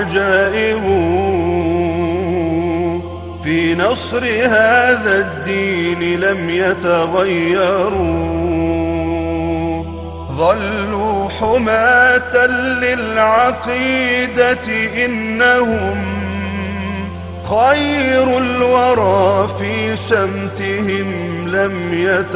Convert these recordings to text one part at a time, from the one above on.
العجائب في نصر هذا الدين لم يتغيروا ظلوا حماة للعقيدة إنهم خير الورى في سمتهم لم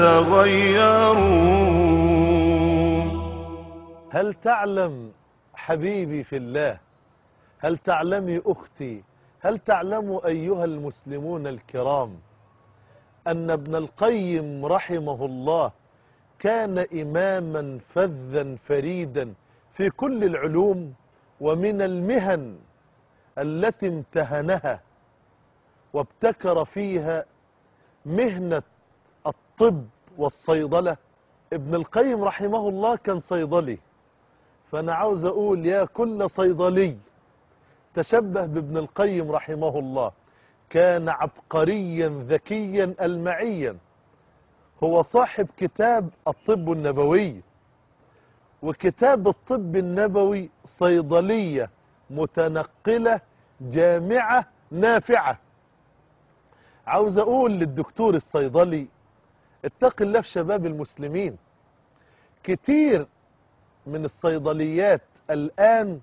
يتغيروا هل تعلم حبيبي في الله هل تعلمي أختي هل تعلموا أيها المسلمون الكرام أن ابن القيم رحمه الله كان إماما فذا فريدا في كل العلوم ومن المهن التي امتهنها وابتكر فيها مهنة الطب والصيدلة ابن القيم رحمه الله كان صيدلي فأنا عاوز أقول يا كل صيدلي تشبه بابن القيم رحمه الله كان عبقريا ذكيا ألمعيا هو صاحب كتاب الطب النبوي وكتاب الطب النبوي صيدلية متنقلة جامعة نافعة عاوز أقول للدكتور الصيدلي اتق الله في شباب المسلمين كتير من الصيدليات الآن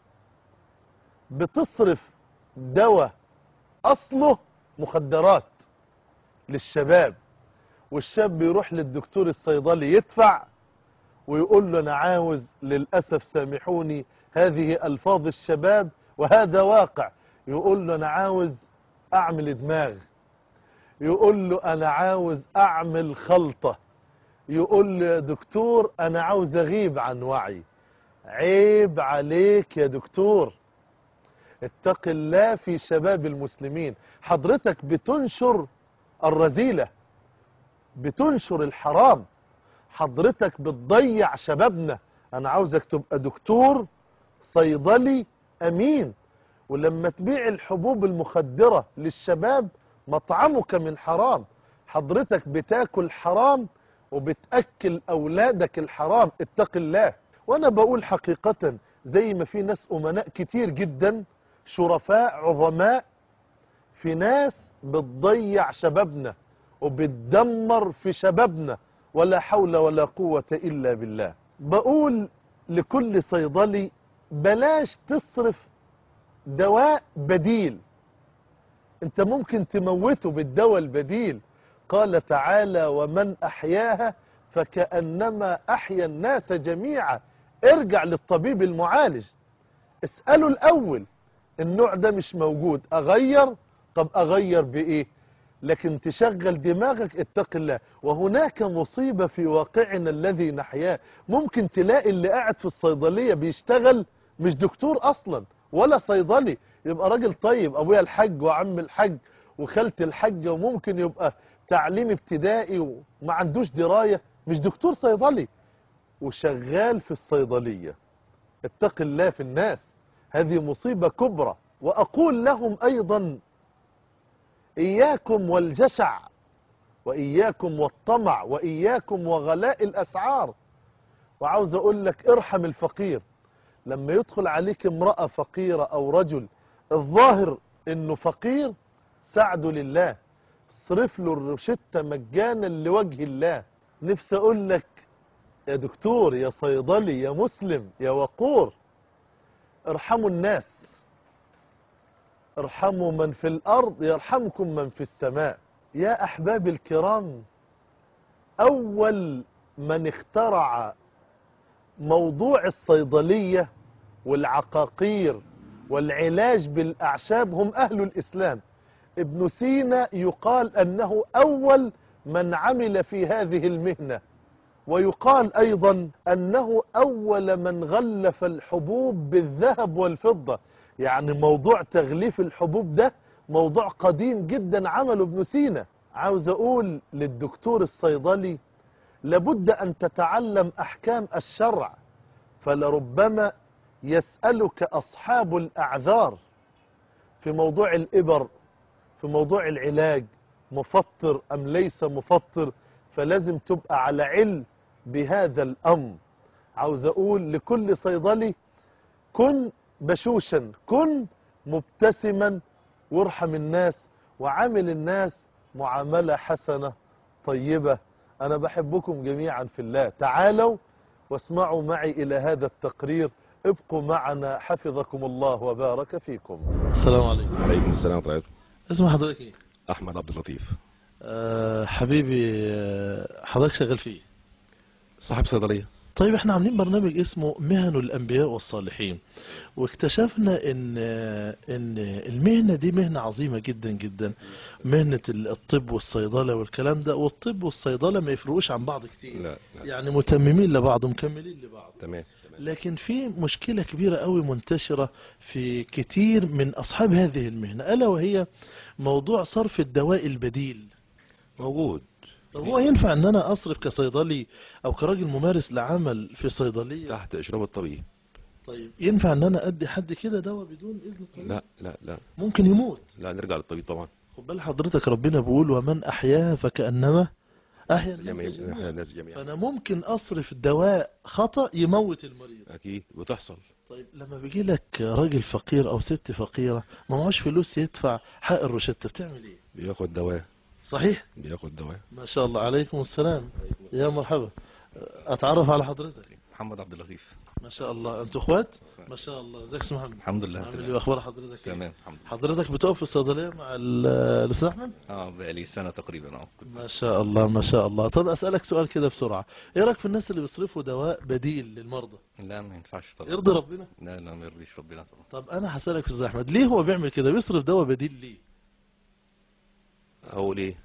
بتصرف دواء أصله مخدرات للشباب والشاب بيروح للدكتور الصيدلي يدفع ويقول له أنا عاوز للأسف سامحوني هذه ألفاظ الشباب وهذا واقع يقول له أنا عاوز أعمل دماغ يقول له أنا عاوز أعمل خلطة يقول له يا دكتور أنا عاوز أغيب عن وعي عيب عليك يا دكتور اتق الله في شباب المسلمين حضرتك بتنشر الرذيلة بتنشر الحرام حضرتك بتضيع شبابنا انا عاوزك تبقى دكتور صيدلي امين ولما تبيع الحبوب المخدرة للشباب مطعمك من حرام حضرتك بتاكل حرام وبتأكل أولادك الحرام اتق الله وأنا بقول حقيقة زي ما في ناس أمناء كتير جدا شرفاء عظماء في ناس بتضيع شبابنا وبتدمر في شبابنا ولا حول ولا قوة إلا بالله بقول لكل صيدلي بلاش تصرف دواء بديل انت ممكن تموته بالدواء البديل قال تعالى ومن أحياها فكأنما أحيا الناس جميعا ارجع للطبيب المعالج اسأله الأول النوع ده مش موجود أغير طب أغير بإيه لكن تشغل دماغك اتق الله وهناك مصيبة في واقعنا الذي نحياه ممكن تلاقي اللي قاعد في الصيدلية بيشتغل مش دكتور أصلا ولا صيدلي يبقى راجل طيب أبويا الحج وعم الحج وخالتي الحجة وممكن يبقى تعليم ابتدائي وما عندوش دراية مش دكتور صيدلي وشغال في الصيدلية اتق الله في الناس هذه مصيبة كبرى وأقول لهم أيضا إياكم والجشع وإياكم والطمع وإياكم وغلاء الأسعار وعاوز أقول لك ارحم الفقير لما يدخل عليك امرأة فقيرة أو رجل الظاهر إنه فقير ساعده لله اصرف له الروشتة مجانا لوجه الله نفسي أقول لك يا دكتور يا صيدلي يا مسلم يا وقور ارحموا الناس ارحموا من في الأرض يرحمكم من في السماء يا أحباب الكرام أول من اخترع موضوع الصيدلية والعقاقير والعلاج بالأعشاب هم أهل الإسلام ابن سينا يقال أنه أول من عمل في هذه المهنة ويقال أيضا أنه أول من غلف الحبوب بالذهب والفضة يعني موضوع تغليف الحبوب ده موضوع قديم جدا عمله ابن سينا عاوز أقول للدكتور الصيدلي لابد أن تتعلم أحكام الشرع فلربما يسألك أصحاب الأعذار في موضوع الإبر في موضوع العلاج مفطر أم ليس مفطر فلازم تبقى على علم بهذا الأمر عاوز أقول لكل صيدلي كن بشوشا كن مبتسما وارحم الناس وعامل الناس معاملة حسنة طيبة أنا بحبكم جميعا في الله تعالوا واسمعوا معي إلى هذا التقرير ابقوا معنا حفظكم الله وبارك فيكم السلام عليكم عليكم السلام ورحمة الله اسم حضرتك ايه أحمد عبد اللطيف أه حبيبي أه حضرتك شغال فيه صاحب صيدلية طيب احنا عاملين برنامج اسمه مهن الانبياء والصالحين واكتشفنا ان ان المهنه دي مهنه عظيمه جدا جدا مهنه الطب والصيدله والكلام ده والطب والصيدله ما يفرقوش عن بعض كتير لا لا يعني متممين لبعض ومكملين لبعض تمام تمام لكن في مشكلة كبيرة قوي منتشرة في كتير من أصحاب هذه المهنة ألا وهي موضوع صرف الدواء البديل موجود طب هو ينفع ان انا اصرف كصيدلي او كراجل ممارس لعمل في صيدلية تحت إشراف الطبيب طيب ينفع ان انا ادي حد كده دواء بدون اذن الطبيب لا لا لا ممكن يموت لا نرجع للطبيب طبعا خد بال حضرتك ربنا بيقول ومن احياها فكأنما احيا الناس جميع جميعاً. إحنا الناس جميعا فانا ممكن اصرف دواء خطأ يموت المريض أكيد وتحصل طيب لما بيجي لك راجل فقير او ست فقيرة ما معهوش فلوس يدفع حق الروشتة بتعمل ايه بياخد دواء صحيح بياخد دواء ما شاء الله عليكم السلام يا مرحبا اتعرف على حضرتك محمد عبد اللطيف ما شاء الله انتوا اخوات ما شاء الله ازيك يا أستاذ محمد الحمد لله عامل ايه تمام واخبار حضرتك ايه تمام الحمد لله حضرتك بتقف في الصيدليه مع ال- الاستاذ احمد اه بقالي سنه تقريبا اه كنت ما شاء الله ما شاء الله طب اسالك سؤال كده بسرعه ايه رايك في الناس اللي بيصرفوا دواء بديل للمرضى لا ما ينفعش طبعا يرضي ربنا لا لا ما يرضيش ربنا طبعا طب انا هسالك يا استاذ احمد ليه هو بيعمل كده بيصرف دواء بديل ليه أقول إيه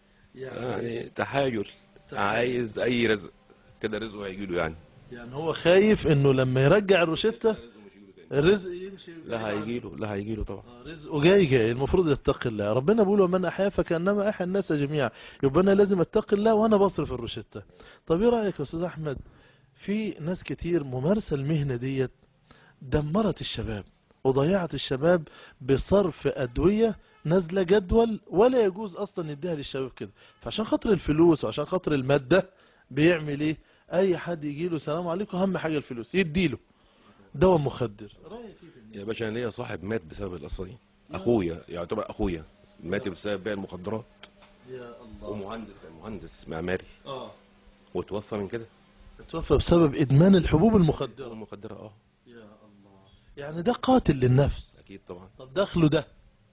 يعني تحايل عايز أي رزق كده رزقه هيجي له يعني يعني هو خايف انه لما يرجع الروشته الرزق يمشي لا هيجي له لا هيجي له طبعا آه، رزقه جاي جاي المفروض يتقي الله ربنا بيقول ومن احيا فكانما احيا الناس جميعا يبقى انا لازم اتقي الله وانا بصرف الروشته طب ايه رايك يا استاذ احمد في ناس كتير ممارسه المهنه ديت دمرت الشباب وضيعت الشباب بصرف ادويه نازله جدول ولا يجوز اصلا يديها للشباب كده فعشان خاطر الفلوس وعشان خاطر الماده بيعمل ايه اي حد يجي له سلام عليكم اهم حاجه الفلوس يديله دواء مخدر رايك ايه في الناس؟ يا باشا أنا ليا صاحب مات بسبب القصة دي أخويا يعتبر أخويا مات بسبب بيع المخدرات يا الله ومهندس كان مهندس معماري اه وتوفى من كده توفى بسبب ادمان الحبوب المخدره المخدرة اه يا الله يعني ده قاتل للنفس أكيد طبعا طب دخله ده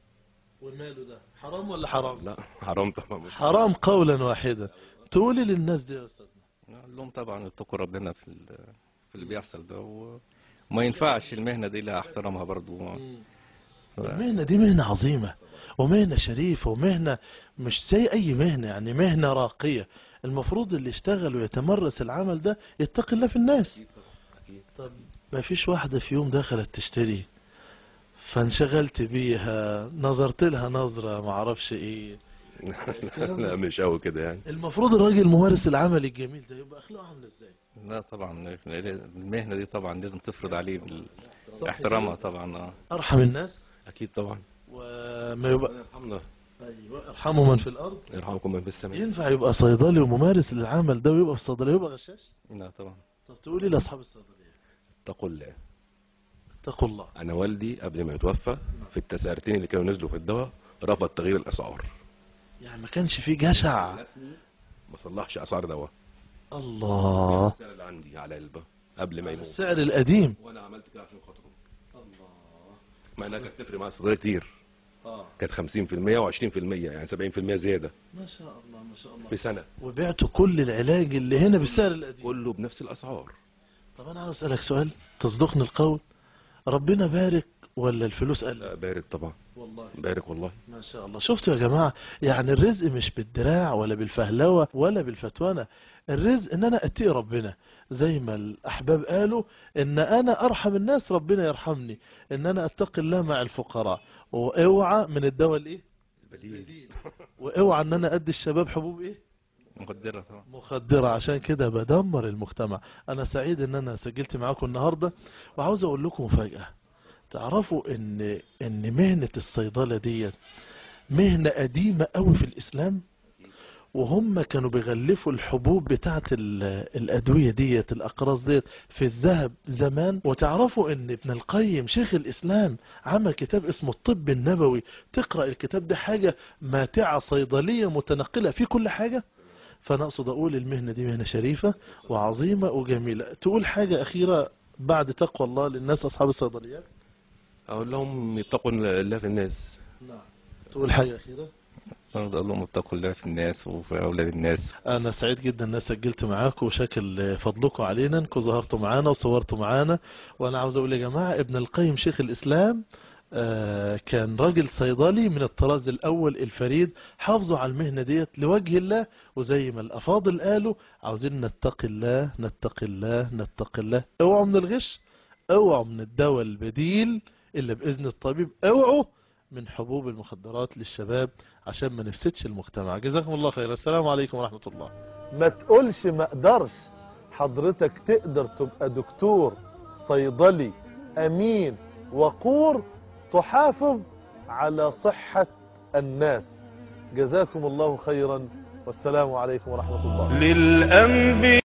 وماله ده حرام ولا حرام لا حرام طبعا مش حرام قولا واحدا تقولي للناس دي يا استاذنا نقول لهم طبعا اتقوا ربنا في ال- في اللي بيحصل ده وما ينفعش المهنه دي لها احترامها برضو ف- المهنة دي مهنة عظيمة ومهنة شريفة ومهنة مش زي أي مهنة يعني مهنة راقية المفروض اللي يشتغل ويتمرس العمل ده يتقي الله في الناس أكيد طب ما فيش واحدة في يوم دخلت تشتري فانشغلت بيها نظرت لها نظرة معرفش ايه لا مش قوي كده يعني المفروض الراجل ممارس العمل الجميل ده يبقى اخلاقه عامله ازاي لا طبعا المهنه دي طبعا لازم تفرض عليه بال- صح احترامها طبعا اه ارحم الناس أكيد طبعا وما يبقى يرحمنا ايوه ارحموا من في الارض يرحمكم من في السماء ينفع يبقى صيدلي وممارس للعمل ده ويبقى في صيدليه يبقى غشاش لا طبعا طب تقولي لاصحاب الصيدليه اتقوا الله اتقوا الله أنا والدي قبل ما يتوفى في التسعيرتين اللي كانوا نزلوا في الدواء رفض تغيير الأسعار يعني ما كانش فيه جشع ما صلحش أسعار دواء الله السعر اللي عندي على علبة قبل ما يموت السعر القديم وأنا عملت كده عشان خاطره مع إنها كانت تفرق مع الصيدلية كتير اه كانت 50% و20% يعني 70% زيادة ما شاء الله ما شاء الله في سنة وبعتوا كل العلاج اللي هنا بالسعر القديم كله بنفس الأسعار طب انا عاوز اسالك سؤال تصدقني القول ربنا بارك ولا الفلوس قل لا بارد طبعا والله بارك والله ما شاء الله شفتوا يا جماعة يعني الرزق مش بالدراع ولا بالفهلوة ولا بالفتوانة الرزق ان انا اتقي ربنا زي ما الاحباب قالوا ان انا ارحم الناس ربنا يرحمني ان انا اتقي الله مع الفقراء واوعى من الدواء الايه البديل واوعى ان انا ادي الشباب حبوب ايه مقدره طبعا مخدرة عشان كده بدمر المجتمع انا سعيد ان انا سجلت معاكم النهاردة وعاوز اقول لكم مفاجأة تعرفوا ان ان مهنة الصيدلة ديت مهنة قديمة قوي في الاسلام وهم كانوا بيغلفوا الحبوب بتاعت ال- الأدوية ديت الأقراص ديت في الذهب زمان وتعرفوا ان ابن القيم شيخ الإسلام عمل كتاب اسمه الطب النبوي تقرأ الكتاب ده حاجة ماتعة صيدلية متنقلة في كل حاجة فأنا أقصد أقول المهنة دي مهنة شريفة وعظيمة وجميلة تقول حاجة أخيرة بعد تقوى الله للناس أصحاب الصيدليات اقول لهم يتقوا الله في الناس تقول حاجة أخيرة برضه اقول لهم اتقوا الله في الناس وفي اولاد الناس انا سعيد جدا ان أنا سجلت معاكم وشكل فضلكم علينا انكم ظهرتوا معانا وصورتوا معانا وانا عاوز اقول يا جماعه ابن القيم شيخ الاسلام آه، كان راجل صيدلي من الطراز الاول الفريد حافظوا على المهنه ديت لوجه الله وزي ما الافاضل قالوا عاوزين نتقي الله نتقي الله نتقي الله اوعوا من الغش اوعوا من الدواء البديل الا باذن الطبيب اوعوا من حبوب المخدرات للشباب عشان ما نفسدش المجتمع جزاكم الله خير السلام عليكم ورحمة الله ما تقولش ما اقدرش حضرتك تقدر تبقى دكتور صيدلي امين وقور تحافظ على صحة الناس جزاكم الله خيرا والسلام عليكم ورحمة الله للأنبياء